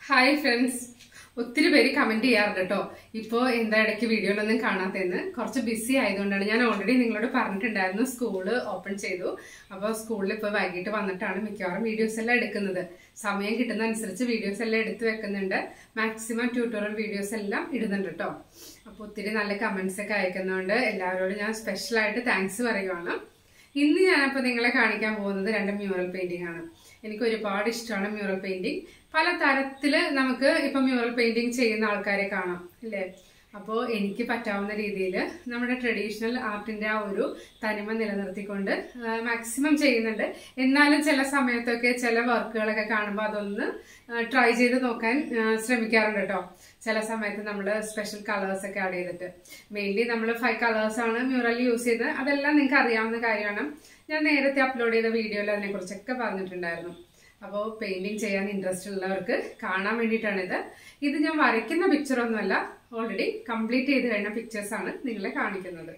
hi friends ഒത്തിരി പേര് comment ചെയ്യാറുണ്ട് കേട്ടോ ഇപ്പോ എന്താ ഇടയ്ക്ക് വീഡിയോയിലൊന്നും കാണാത്തതെന്ന് കുറച്ച് ബിസി ആയതുകൊണ്ടാണ് ഞാൻ ഓൾറെഡി നിങ്ങളോട് പറഞ്ഞിട്ടുണ്ടായിരുന്നു സ്കൂള് ഓപ്പൺ ചെയ്തു അപ്പോൾ സ്കൂളിൽ ഇപ്പോൾ വൈകിട്ട് വന്നിട്ടാണ് മിക്കവാറും വീഡിയോസ് എല്ലാം എടുക്കുന്നത് സമയം കിട്ടുന്ന അനുസരിച്ച് വീഡിയോസ് എല്ലാം എടുത്തു വെക്കുന്നുണ്ട് മാക്സിമം ട്യൂട്ടോറിയൽ വീഡിയോസ് എല്ലാം ഇടുന്നുണ്ട് കേട്ടോ അപ്പോൾ ഒത്തിരി നല്ല കമന്റ്സ് ഒക്കെ അയക്കുന്നതുകൊണ്ട് എല്ലാവരോടും ഞാൻ സ്പെഷ്യലായിട്ട് താങ്ക്സ് പറയുവാണ് ഇന്ന് ഞാനപ്പോൾ നിങ്ങളെ കാണിക്കാൻ പോകുന്നത് രണ്ട് മ്യൂറൽ പെയിന്റിംഗ് ആണ് എനിക്ക് ഒരുപാട് ഇഷ്ടമാണ് മ്യൂറൽ പെയിന്റിംഗ് പല തരത്തില് നമുക്ക് ഇപ്പൊ മ്യൂറൽ പെയിന്റിംഗ് ചെയ്യുന്ന ആൾക്കാരെ കാണാം അല്ലേ അപ്പോൾ എനിക്ക് പറ്റാവുന്ന രീതിയിൽ നമ്മുടെ ട്രഡീഷണൽ ആർട്ടിന്റെ ആ ഒരു തനിമ നിലനിർത്തിക്കൊണ്ട് മാക്സിമം ചെയ്യുന്നുണ്ട് എന്നാലും ചില സമയത്തൊക്കെ ചില വർക്കുകളൊക്കെ കാണുമ്പോൾ അതൊന്ന് ട്രൈ ചെയ്ത് നോക്കാൻ ആ, ശ്രമിക്കാറുണ്ട് കേട്ടോ ചില സമയത്ത് നമ്മൾ സ്പെഷ്യൽ കളേഴ്സ് ഒക്കെ ആഡ് ചെയ്തിട്ട് മെയിൻലി നമ്മൾ ഫൈവ് കളേഴ്സ് ആണ് മ്യൂറൽ യൂസ് ചെയ്തത് അതെല്ലാം നിങ്ങൾക്ക് അറിയാവുന്ന കാര്യമാണ് ഞാൻ നേരത്തെ അപ്ലോഡ് ചെയ്ത വീഡിയോയിൽ അതിനെക്കുറിച്ചൊക്കെ പറഞ്ഞിട്ടുണ്ടായിരുന്നു അപ്പോൾ പെയിന്റിങ് ചെയ്യാൻ ഇൻട്രസ്റ്റ് ഉള്ളവർക്ക് കാണാൻ വേണ്ടിയിട്ടാണിത് ഇത് ഞാൻ വരയ്ക്കുന്ന പിക്ചർ ഒന്നുമല്ല ഓൾറെഡി കംപ്ലീറ്റ് ചെയ്ത് കഴിഞ്ഞ പിക്ചേഴ്സ് ആണ് നിങ്ങളെ കാണിക്കുന്നത്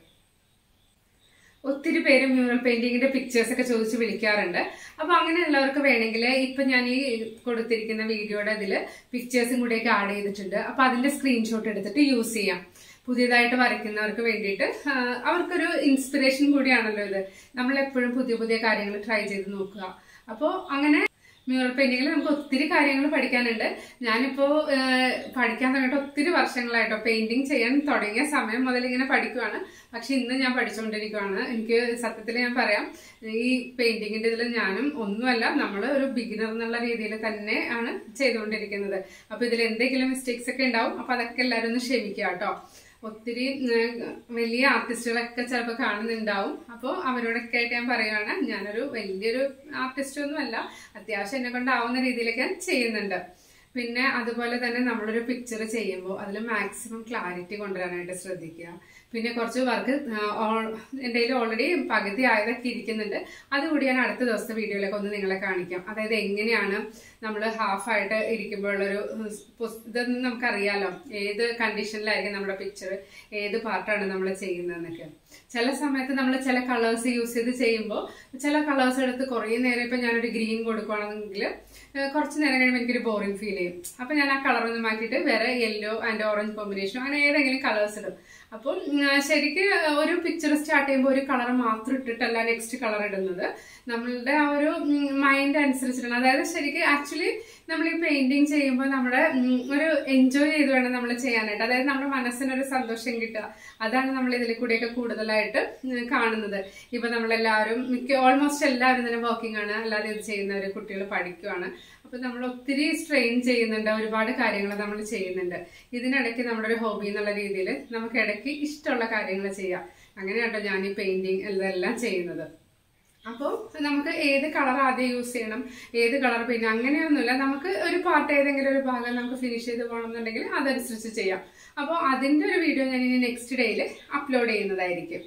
ഒത്തിരി പേര് മ്യൂറൽ പെയിന്റിങ്ങിന്റെ പിക്ചേഴ്സ് ഒക്കെ ചോദിച്ച് വിളിക്കാറുണ്ട് അപ്പൊ അങ്ങനെയുള്ളവർക്ക് വേണമെങ്കിൽ ഇപ്പൊ ഞാൻ ഈ കൊടുത്തിരിക്കുന്ന വീഡിയോയുടെ ഇതിൽ പിക്ചേഴ്സും കൂടെയൊക്കെ ആഡ് ചെയ്തിട്ടുണ്ട് അപ്പൊ അതിന്റെ സ്ക്രീൻഷോട്ട് എടുത്തിട്ട് യൂസ് ചെയ്യാം പുതിയതായിട്ട് വരയ്ക്കുന്നവർക്ക് വേണ്ടിയിട്ട് ആ, അവർക്കൊരു ഇൻസ്പിറേഷൻ കൂടിയാണല്ലോ ഇത് നമ്മൾ എപ്പോഴും പുതിയ പുതിയ കാര്യങ്ങൾ ട്രൈ ചെയ്ത് നോക്കുക അപ്പോൾ അങ്ങനെ മ്യൂറൽ പെയിന്റിങ്ങിൽ നമുക്ക് ഒത്തിരി കാര്യങ്ങൾ പഠിക്കാനുണ്ട് ഞാനിപ്പോ ഏഹ്, പഠിക്കാൻ തുടങ്ങിയിട്ട് ഒത്തിരി വർഷങ്ങളായിട്ടോ പെയിന്റിങ് ചെയ്യാൻ തുടങ്ങിയ സമയം മുതൽ ഇങ്ങനെ പഠിക്കുവാണ് പക്ഷെ ഇന്ന് ഞാൻ പഠിച്ചുകൊണ്ടിരിക്കുവാണ് എനിക്ക് സത്യത്തിൽ ഞാൻ പറയാം ഈ പെയിന്റിങ്ങിന്റെ ഇതിൽ ഞാനും ഒന്നുമല്ല നമ്മൾ ഒരു ബിഗിനർ എന്നുള്ള രീതിയിൽ തന്നെ ആണ് ചെയ്തുകൊണ്ടിരിക്കുന്നത് അപ്പൊ ഇതിൽ എന്തെങ്കിലും മിസ്റ്റേക്സ് ഒക്കെ ഉണ്ടാവും അപ്പൊ അതൊക്കെ എല്ലാവരും ഒന്ന് ക്ഷമിക്കുക കേട്ടോ ഒത്തിരി ഉം, വലിയ ആർട്ടിസ്റ്റുകളൊക്കെ ചിലപ്പോൾ കാണുന്നുണ്ടാവും അപ്പോൾ അവരോടൊക്കെ ആയിട്ട് ഞാൻ പറയുകയാണ് ഞാനൊരു വലിയൊരു ആർട്ടിസ്റ്റ് ഒന്നുമല്ല അത്യാവശ്യം എന്നെ കൊണ്ടാവുന്ന രീതിയിലൊക്കെ ഞാൻ ചെയ്യുന്നുണ്ട് പിന്നെ അതുപോലെ തന്നെ നമ്മളൊരു പിക്ചർ ചെയ്യുമ്പോൾ അതിൽ മാക്സിമം ക്ലാരിറ്റി കൊണ്ടുവരാനായിട്ട് ശ്രദ്ധിക്കുക പിന്നെ കുറച്ച് വർക്ക് എൻ്റെ കയ്യിൽ ഓൾറെഡി പകുതി ആയതൊക്കെ ഇരിക്കുന്നുണ്ട് അതുകൂടി ഞാൻ അടുത്ത ദിവസത്തെ വീഡിയോയിലൊക്കെ ഒന്ന് നിങ്ങളെ കാണിക്കാം അതായത് എങ്ങനെയാണ് നമ്മൾ ഹാഫായിട്ട് ഇരിക്കുമ്പോഴുള്ളൊരു പൊസ്- ഇതൊന്നും നമുക്കറിയാലോ ഏത് കണ്ടീഷനിലായിരിക്കും നമ്മുടെ പിക്ചർ ഏത് പാർട്ടാണ് നമ്മൾ ചെയ്യുന്നതെന്നൊക്കെ ചില സമയത്ത് നമ്മൾ ചില കളേഴ്സ് യൂസ് ചെയ്ത് ചെയ്യുമ്പോൾ ചില കളേഴ്സ് എടുത്ത് കുറേ നേരം ഇപ്പം ഞാനൊരു ഗ്രീൻ കൊടുക്കുകയാണെങ്കിൽ ഏഹ് കുറച്ച് നേരം കഴിയുമ്പോൾ എനിക്കൊരു ബോറിംഗ് ഫീൽ ചെയ്യും അപ്പം ഞാൻ ആ കളർ ഒന്ന് മാറ്റിയിട്ട് വേറെ യെല്ലോ ആൻഡ് ഓറഞ്ച് കോമ്പിനേഷൻ അങ്ങനെ ഏതെങ്കിലും കളേഴ്സ് ഇടും അപ്പം ഉം, ശരിക്ക് ഒരു പിക്ചർ സ്റ്റാർട്ട് ചെയ്യുമ്പോൾ ഒരു കളർ മാത്രം ഇട്ടിട്ടല്ല നെക്സ്റ്റ് കളർ ഇടുന്നത് നമ്മളുടെ ആ ഒരു മൈൻഡ് അനുസരിച്ചിട്ടാണ് അതായത് ശരിക്കും ആക്ച്വലി നമ്മൾ ഈ പെയിന്റിങ് ചെയ്യുമ്പോൾ നമ്മുടെ ഉം, ഒരു എൻജോയ് ചെയ്ത് വേണം നമ്മൾ ചെയ്യാനായിട്ട് അതായത് നമ്മുടെ മനസ്സിനൊരു സന്തോഷം കിട്ടുക അതാണ് നമ്മൾ ഇതിൽ കൂടെയൊക്കെ കൂടുതലായിട്ട് ഉം, കാണുന്നത് ഇപ്പൊ നമ്മളെല്ലാവരും മിക്ക ഓൾമോസ്റ്റ് എല്ലാവരും തന്നെ വർക്കിംഗ് ആണ് അല്ലാതെ ഇത് ചെയ്യുന്നവര് കുട്ടികൾ പഠിക്കുവാണ് അപ്പൊ നമ്മൾ ഒത്തിരി സ്ട്രെയിൻ ചെയ്യുന്നുണ്ട് ഒരുപാട് കാര്യങ്ങൾ നമ്മൾ ചെയ്യുന്നുണ്ട് ഇതിനിടയ്ക്ക് നമ്മുടെ ഒരു ഹോബി എന്നുള്ള രീതിയിൽ നമുക്ക് ഇടയ്ക്ക് ഇഷ്ടമുള്ള കാര്യങ്ങൾ ചെയ്യാം അങ്ങനെയാട്ടോ ഞാൻ ഈ പെയിന്റിങ് ഇതെല്ലാം ചെയ്യുന്നത് അപ്പോൾ നമുക്ക് ഏത് കളർ ആദ്യം യൂസ് ചെയ്യണം ഏത് കളർ പിന്നെ അങ്ങനെയൊന്നുമില്ല നമുക്ക് ഒരു പാർട്ട് ഏതെങ്കിലും ഒരു ഭാഗം നമുക്ക് ഫിനിഷ് ചെയ്ത് പോകണമെന്നുണ്ടെങ്കിൽ അതനുസരിച്ച് ചെയ്യാം അപ്പോൾ അതിന്റെ ഒരു വീഡിയോ ഞാൻ ഇനി നെക്സ്റ്റ് ഡേയിൽ അപ്ലോഡ് ചെയ്യുന്നതായിരിക്കും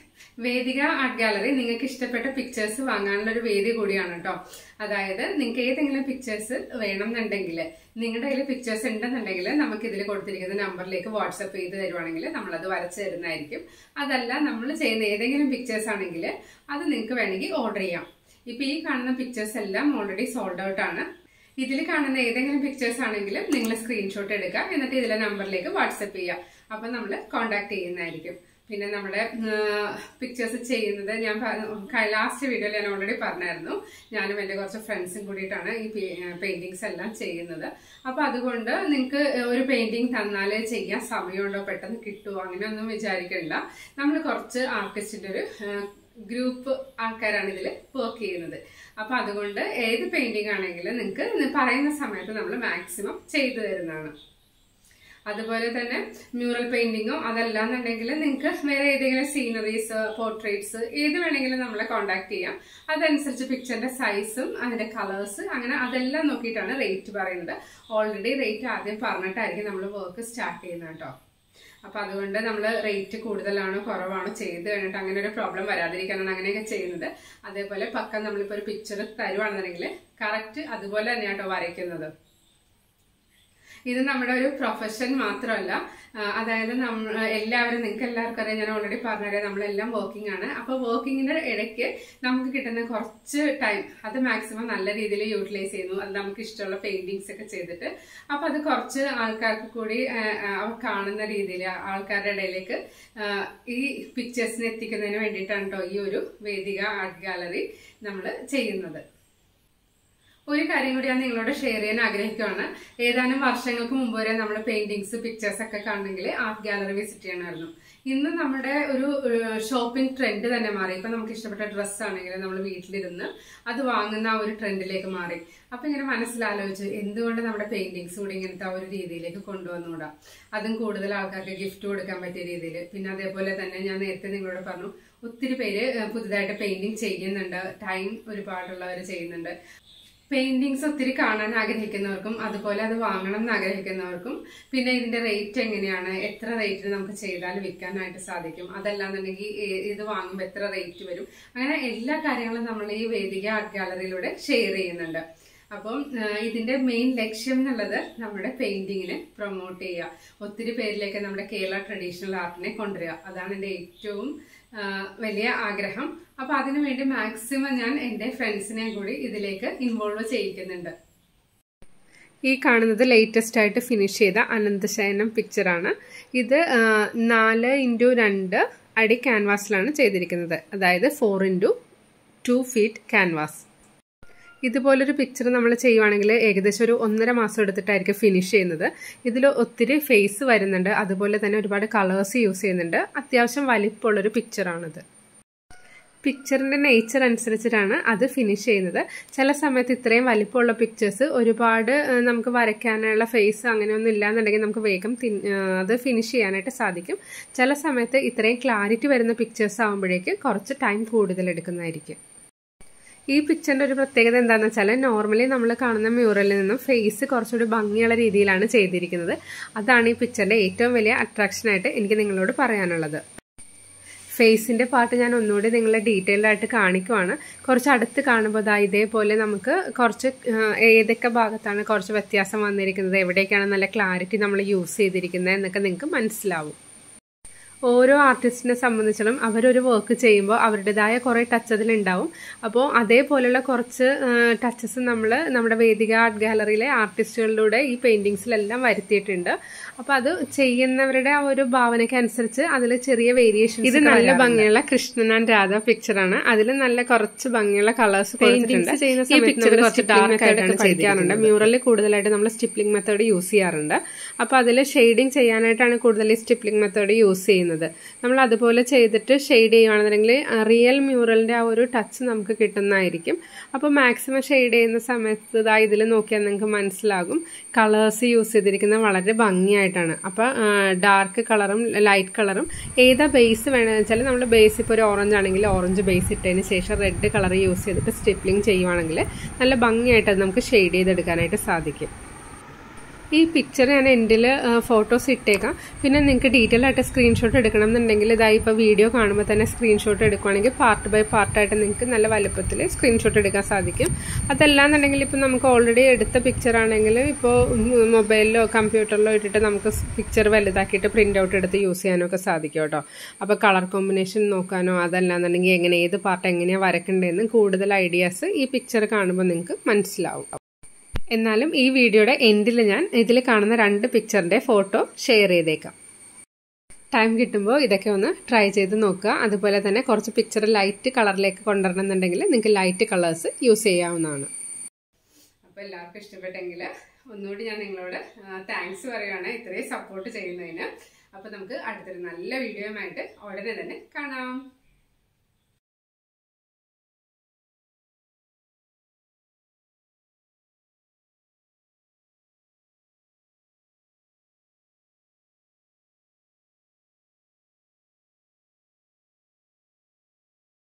വേദിക ആർട്ട് ഗാലറി നിങ്ങൾക്ക് ഇഷ്ടപ്പെട്ട പിക്ചേഴ്സ് വാങ്ങാനുള്ള ഒരു വേദി കൂടിയാണ് കേട്ടോ അതായത് നിങ്ങൾക്ക് ഏതെങ്കിലും പിക്ചേഴ്സ് വേണമെന്നുണ്ടെങ്കിൽ നിങ്ങളുടെ കയ്യിൽ പിക്ചേഴ്സ് ഉണ്ടെന്നുണ്ടെങ്കിൽ നമുക്ക് ഇതിൽ കൊടുത്തിരിക്കുന്ന നമ്പറിലേക്ക് വാട്സപ്പ് ചെയ്ത് തരുവാണെങ്കിൽ നമ്മളത് വരച്ച് തരുന്നതായിരിക്കും അതല്ല നമ്മൾ ചെയ്യുന്ന ഏതെങ്കിലും പിക്ചേഴ്സ് ആണെങ്കിൽ അത് നിങ്ങൾക്ക് വേണമെങ്കിൽ ഓർഡർ ചെയ്യാം ഇപ്പൊ ഈ കാണുന്ന പിക്ചേഴ്സ് എല്ലാം ഓൾറെഡി സോൾഡ് ഔട്ട് ആണ് ഇതിൽ കാണുന്ന ഏതെങ്കിലും പിക്ചേഴ്സ് ആണെങ്കിലും നിങ്ങൾ സ്ക്രീൻഷോട്ട് എടുക്കുക എന്നിട്ട് ഇതിലെ നമ്പറിലേക്ക് വാട്സപ്പ് ചെയ്യുക അപ്പൊ നമ്മൾ കോൺടാക്ട് ചെയ്യുന്നതായിരിക്കും പിന്നെ നമ്മുടെ പിക്ചേഴ്സ് ചെയ്യുന്നത് ഞാൻ ലാസ്റ്റ് വീഡിയോയിൽ ഞാൻ ഓൾറെഡി പറഞ്ഞായിരുന്നു ഞാനും എൻ്റെ കുറച്ച് ഫ്രണ്ട്സും കൂടിയിട്ടാണ് ഈ പെയിന്റിങ്സ് എല്ലാം ചെയ്യുന്നത് അപ്പൊ അതുകൊണ്ട് നിങ്ങൾക്ക് ഒരു പെയിന്റിങ് തന്നാൽ ചെയ്യാൻ സമയമുണ്ടോ പെട്ടെന്ന് കിട്ടുമോ അങ്ങനെയൊന്നും വിചാരിക്കണ്ട നമ്മൾ കുറച്ച് ആർട്ടിസ്റ്റിന്റെ ഒരു ഗ്രൂപ്പ് ആൾക്കാരാണ് ഇതിൽ വർക്ക് ചെയ്യുന്നത് അപ്പൊ അതുകൊണ്ട് ഏത് പെയിന്റിംഗ് ആണെങ്കിലും നിങ്ങൾക്ക് പറയുന്ന സമയത്ത് നമ്മൾ മാക്സിമം ചെയ്തു തരുന്നതാണ് അതുപോലെ തന്നെ മ്യൂറൽ പെയിന്റിങ്ങോ അതല്ലാന്നുണ്ടെങ്കിൽ നിങ്ങൾക്ക് വേറെ ഏതെങ്കിലും സീനറീസ് പോർട്രേറ്റ്സ് ഏത് വേണമെങ്കിലും നമ്മളെ കോൺടാക്ട് ചെയ്യാം അതനുസരിച്ച് പിക്ചറിന്റെ സൈസും അതിന്റെ കളേഴ്സ് അങ്ങനെ അതെല്ലാം നോക്കിയിട്ടാണ് റേറ്റ് പറയുന്നത് ഓൾറെഡി റേറ്റ് ആദ്യം പറഞ്ഞിട്ടായിരിക്കും നമ്മൾ വർക്ക് സ്റ്റാർട്ട് ചെയ്യുന്നത് കേട്ടോ അപ്പൊ അതുകൊണ്ട് നമ്മൾ റേറ്റ് കൂടുതലാണോ കുറവാണോ ചെയ്ത് കഴിഞ്ഞിട്ട് അങ്ങനെ ഒരു പ്രോബ്ലം വരാതിരിക്കാനാണ് അങ്ങനെയൊക്കെ ചെയ്യുന്നത് അതേപോലെ പക്കം നമ്മളിപ്പോ ഒരു പിക്ചർ തരുവാണെന്നുണ്ടെങ്കിൽ കറക്റ്റ് അതുപോലെ തന്നെയാട്ടോ വരയ്ക്കുന്നത് ഇത് നമ്മുടെ ഒരു പ്രൊഫഷൻ മാത്രമല്ല ആ, അതായത് നമ്മൾ എല്ലാവരും നിങ്ങൾക്ക് എല്ലാവർക്കും അറിയാം ഞാൻ ഓൾറെഡി പറഞ്ഞുതരാം നമ്മളെല്ലാം വർക്കിംഗ് ആണ് അപ്പോൾ വർക്കിങ്ങിന്റെ ഇടയ്ക്ക് നമുക്ക് കിട്ടുന്ന കുറച്ച് ടൈം അത് മാക്സിമം നല്ല രീതിയിൽ യൂട്ടിലൈസ് ചെയ്യുന്നു അത് നമുക്ക് ഇഷ്ടമുള്ള പെയിന്റിങ്സ് ഒക്കെ ചെയ്തിട്ട് അപ്പൊ അത് കുറച്ച് ആൾക്കാർക്ക് കൂടി ആ, ആ, അവർ കാണുന്ന രീതിയിൽ ആൾക്കാരുടെ ഇടയിലേക്ക് ആ, ഈ പിക്ചേഴ്സിനെ എത്തിക്കുന്നതിന് വേണ്ടിയിട്ടാണ് കേട്ടോ ഈ ഒരു വേദിക ആർട്ട് ഗാലറി നമ്മൾ ചെയ്യുന്നത് ഒരു കാര്യം കൂടി ഞാൻ നിങ്ങളോട് ഷെയർ ചെയ്യാൻ ആഗ്രഹിക്കുകയാണ് ഏതാനും വർഷങ്ങൾക്ക് മുമ്പ് വരെ നമ്മൾ പെയിന്റിങ്സ് പിക്ചേഴ്സ് ഒക്കെ കാണണമെങ്കിൽ ആർട്ട് ഗാലറി വിസിറ്റ് ചെയ്യണമായിരുന്നു ഇന്ന് നമ്മുടെ ഒരു ഷോപ്പിംഗ് ട്രെൻഡ് തന്നെ മാറി ഇപ്പൊ നമുക്ക് ഇഷ്ടപ്പെട്ട ഡ്രസ്സ് ആണെങ്കിൽ നമ്മൾ വീട്ടിലിരുന്ന് അത് വാങ്ങുന്ന ആ ഒരു ട്രെൻഡിലേക്ക് മാറി അപ്പൊ ഇങ്ങനെ മനസ്സിലാലോചിച്ച് എന്തുകൊണ്ട് നമ്മുടെ പെയിന്റിങ്സ് കൂടി ഇങ്ങനത്തെ ആ ഒരു രീതിയിലേക്ക് കൊണ്ടുവന്നുകൂടാ അതും കൂടുതൽ ആൾക്കാർക്ക് ഗിഫ്റ്റ് കൊടുക്കാൻ പറ്റിയ രീതിയിൽ പിന്നെ അതേപോലെ തന്നെ ഞാൻ നേരത്തെ നിങ്ങളോട് പറഞ്ഞു ഒത്തിരി പേര് ഏഹ്, പുതുതായിട്ട് പെയിന്റിങ് ചെയ്യുന്നുണ്ട് ടൈം ഒരുപാടുള്ളവർ ചെയ്യുന്നുണ്ട് പെയിന്റിങ്സ് ഒത്തിരി കാണാൻ ആഗ്രഹിക്കുന്നവർക്കും അതുപോലെ അത് വാങ്ങണം എന്ന് ആഗ്രഹിക്കുന്നവർക്കും പിന്നെ ഇതിന്റെ റേറ്റ് എങ്ങനെയാണ് എത്ര റേറ്റിന് നമുക്ക് ചെയ്താൽ വിൽക്കാനായിട്ട് സാധിക്കും അതല്ലാന്നുണ്ടെങ്കിൽ ഏ- ഇത് വാങ്ങുമ്പോൾ എത്ര റേറ്റ് വരും അങ്ങനെ എല്ലാ കാര്യങ്ങളും നമ്മൾ ഈ വേദിക ആർട്ട് ഗാലറിയിലൂടെ ഷെയർ ചെയ്യുന്നുണ്ട് അപ്പം ആ, ഇതിന്റെ മെയിൻ ലക്ഷ്യം എന്നുള്ളത് നമ്മുടെ പെയിന്റിങ്ങിനെ പ്രൊമോട്ട് ചെയ്യുക ഒത്തിരി പേരിലേക്ക് നമ്മുടെ കേരള ട്രഡീഷണൽ ആർട്ടിനെ കൊണ്ടുവരിക അതാണ് എൻ്റെ ഏറ്റവും ആ, വലിയ ആഗ്രഹം അപ്പൊ അതിനു വേണ്ടി മാക്സിമം ഞാൻ എൻ്റെ ഫ്രണ്ട്സിനെ കൂടി ഇതിലേക്ക് ഇൻവോൾവ് ചെയ്യിക്കുന്നുണ്ട് ഈ കാണുന്നത് ലേറ്റസ്റ്റ് ആയിട്ട് ഫിനിഷ് ചെയ്ത അനന്തശയനം പിക്ചറാണ് ഇത് ആ, നാല് ഇൻറ്റു രണ്ട് അടി ക്യാൻവാസിലാണ് ചെയ്തിരിക്കുന്നത് അതായത് four into two feet canvas ഇതുപോലൊരു പിക്ചർ നമ്മൾ ചെയ്യുവാണെങ്കിൽ ഏകദേശം ഒരു ഒന്നര മാസം എടുത്തിട്ടായിരിക്കും ഫിനിഷ് ചെയ്യുന്നത് ഇതിൽ ഒത്തിരി ഫേസ് വരുന്നുണ്ട് അതുപോലെ തന്നെ ഒരുപാട് കളേഴ്സ് യൂസ് ചെയ്യുന്നുണ്ട് അത്യാവശ്യം വലിപ്പമുള്ളൊരു പിക്ചറാണിത് പിക്ചറിന്റെ നേച്ചർ അനുസരിച്ചിട്ടാണ് അത് ഫിനിഷ് ചെയ്യുന്നത് ചില സമയത്ത് ഇത്രയും വലിപ്പമുള്ള പിക്ചേഴ്സ് ഒരുപാട് ആ, നമുക്ക് വരയ്ക്കാനുള്ള ഫേസ് അങ്ങനെയൊന്നും ഇല്ലാന്നുണ്ടെങ്കിൽ നമുക്ക് വേഗം തിൻ- ആ, അത് ഫിനിഷ് ചെയ്യാനായിട്ട് സാധിക്കും ചില സമയത്ത് ഇത്രയും ക്ലാരിറ്റി വരുന്ന പിക്ചേഴ്സ് ആകുമ്പോഴേക്ക് കുറച്ച് ടൈം കൂടുതൽ എടുക്കുന്നതായിരിക്കും ഈ പിക്ചറിന്റെ ഒരു പ്രത്യേകത എന്താണെന്ന് വെച്ചാൽ നോർമലി നമ്മൾ കാണുന്ന മ്യൂറലിൽ നിന്നും ഫേസ് കുറച്ചുകൂടി ഭംഗിയുള്ള രീതിയിലാണ് ചെയ്തിരിക്കുന്നത് അതാണ് ഈ പിക്ചറിന്റെ ഏറ്റവും വലിയ അട്രാക്ഷനായിട്ട് എനിക്ക് നിങ്ങളോട് പറയാനുള്ളത് ഫേസിന്റെ പാർട്ട് ഞാൻ ഒന്നുകൂടി നിങ്ങളെ ഡീറ്റെയിൽഡ് ആയിട്ട് കാണിക്കുവാണ് കുറച്ച് അടുത്ത് കാണുമ്പോൾ ദാ ഇതേപോലെ നമുക്ക് കുറച്ച് ആ, ഏതൊക്കെ ഭാഗത്താണ് കുറച്ച് വ്യത്യാസം വന്നിരിക്കുന്നത് എവിടേക്കാണ് നല്ല ക്ലാരിറ്റി നമ്മൾ യൂസ് ചെയ്തിരിക്കുന്നത് എന്നൊക്കെ നിങ്ങൾക്ക് മനസ്സിലാവും ഓരോ ആർട്ടിസ്റ്റിനെ സംബന്ധിച്ചിടത്തോളം അവരൊരു വർക്ക് ചെയ്യുമ്പോൾ അവരുടേതായ കുറേ ടച്ച് അതിലുണ്ടാവും അപ്പോൾ അതേപോലെയുള്ള കുറച്ച് ടച്ചസ് നമ്മൾ നമ്മുടെ വേദിക ആർട്ട് ഗാലറിയിലെ ആർട്ടിസ്റ്റുകളിലൂടെ ഈ പെയിന്റിങ്സിലെല്ലാം വരുത്തിയിട്ടുണ്ട് അപ്പോൾ അത് ചെയ്യുന്നവരുടെ ആ ഒരു ഭാവനയ്ക്ക് അനുസരിച്ച് അതിൽ ചെറിയ വേരിയേഷൻ ഇത് നല്ല ഭംഗിയുള്ള കൃഷ്ണൻ ആൻഡ് രാധ പിക്ചറാണ് അതിൽ നല്ല കുറച്ച് ഭംഗിയുള്ള കളേഴ്സ് പെയിന്റിങ്സ് ചെയ്യുന്ന സമയത്ത് കുറച്ച് ഡാർക്ക് ആയിട്ടാണ് പഠിക്കാറുണ്ട് മ്യൂറലിൽ കൂടുതലായിട്ട് നമ്മൾ സ്റ്റിപ്ലിംഗ് മെത്തേഡ് യൂസ് ചെയ്യാറുണ്ട് അപ്പോൾ അതിൽ ഷെയ്ഡിങ് ചെയ്യാനായിട്ടാണ് കൂടുതൽ ഈ സ്റ്റിപ്ലിംഗ് മെത്തേഡ് യൂസ് ചെയ്യുന്നത് നമ്മൾ അതുപോലെ ചെയ്തിട്ട് ഷെയ്ഡ് ചെയ്യുകയാണെന്നുണ്ടെങ്കിൽ റിയൽ മ്യൂറലിന്റെ ആ ഒരു ടച്ച് നമുക്ക് കിട്ടുന്നതായിരിക്കും അപ്പോൾ മാക്സിമം ഷെയ്ഡ് ചെയ്യുന്ന സമയത്ത് ഇതാ ഇതിൽ നോക്കിയാൽ നിങ്ങൾക്ക് മനസ്സിലാകും കളേഴ്സ് യൂസ് ചെയ്തിരിക്കുന്നത് വളരെ ഭംഗിയായിട്ടാണ് അപ്പോൾ ഡാർക്ക് കളറും ലൈറ്റ് കളറും ഏതാ ബേസ് വേണമെന്ന് വെച്ചാൽ നമ്മൾ ബേസ് ഇപ്പോൾ ഒരു ഓറഞ്ച് ആണെങ്കിൽ ഓറഞ്ച് ബേസ് ഇട്ടതിന് ശേഷം റെഡ് കളർ യൂസ് ചെയ്തിട്ട് സ്റ്റിപ്ലിംഗ് ചെയ്യുവാണെങ്കിൽ നല്ല ഭംഗിയായിട്ട് അത് നമുക്ക് ഷെയ്ഡ് ചെയ്തെടുക്കാനായിട്ട് സാധിക്കും ഈ പിക്ചർ ഞാൻ എൻഡിൽ ഫോട്ടോസ് ഇട്ടേക്കാം പിന്നെ നിങ്ങൾക്ക് ഡീറ്റെയിൽ ആയിട്ട് സ്ക്രീൻഷോട്ട് എടുക്കണം എന്നുണ്ടെങ്കിൽ ഇതായി ഇപ്പോൾ വീഡിയോ കാണുമ്പോൾ തന്നെ സ്ക്രീൻഷോട്ട് എടുക്കുവാണെങ്കിൽ പാർട്ട് ബൈ പാർട്ടായിട്ട് നിങ്ങൾക്ക് നല്ല വലുപ്പത്തിൽ സ്ക്രീൻഷോട്ട് എടുക്കാൻ സാധിക്കും അതല്ലാന്നുണ്ടെങ്കിൽ ഇപ്പോൾ നമുക്ക് ഓൾറെഡി എടുത്ത പിക്ചർ ആണെങ്കിൽ ഇപ്പോൾ മൊബൈലിലോ കമ്പ്യൂട്ടറിലോ ഇട്ടിട്ട് നമുക്ക് പിക്ചർ വലുതാക്കിയിട്ട് പ്രിൻ്റ് ഔട്ട് എടുത്ത് യൂസ് ചെയ്യാനോ ഒക്കെ സാധിക്കും കേട്ടോ അപ്പോൾ കളർ കോമ്പിനേഷൻ നോക്കാനോ അതല്ലാന്നുണ്ടെങ്കിൽ എങ്ങനെ ഏത് പാർട്ട് എങ്ങനെയാണ് വരക്കേണ്ടതെന്ന് കൂടുതൽ ഐഡിയാസ് ഈ പിക്ചർ കാണുമ്പോൾ നിങ്ങൾക്ക് മനസ്സിലാവും എന്നാലും ഈ വീഡിയോയുടെ എൻഡിൽ ഞാൻ ഇതിൽ കാണുന്ന രണ്ട് പിക്ചറിന്റെ ഫോട്ടോ ഷെയർ ചെയ്തേക്കാം ടൈം കിട്ടുമ്പോൾ ഇതൊക്കെ ഒന്ന് ട്രൈ ചെയ്ത് നോക്കുക അതുപോലെ തന്നെ കുറച്ച് പിക്ചർ ലൈറ്റ് കളറിലേക്ക് കൊണ്ടുവരണം എന്നുണ്ടെങ്കിൽ നിങ്ങൾക്ക് ലൈറ്റ് കളേഴ്സ് യൂസ് ചെയ്യാവുന്നതാണ് അപ്പോൾ എല്ലാവർക്കും ഇഷ്ടപ്പെട്ടെങ്കിൽ ഒന്നുകൂടി ഞാൻ നിങ്ങളോട് താങ്ക്സ് പറയുകയാണ് ഇത്രയും സപ്പോർട്ട് ചെയ്യുന്നതിന് അപ്പോൾ നമുക്ക് അടുത്തൊരു നല്ല വീഡിയോയുമായിട്ട് ഉടനെ തന്നെ കാണാം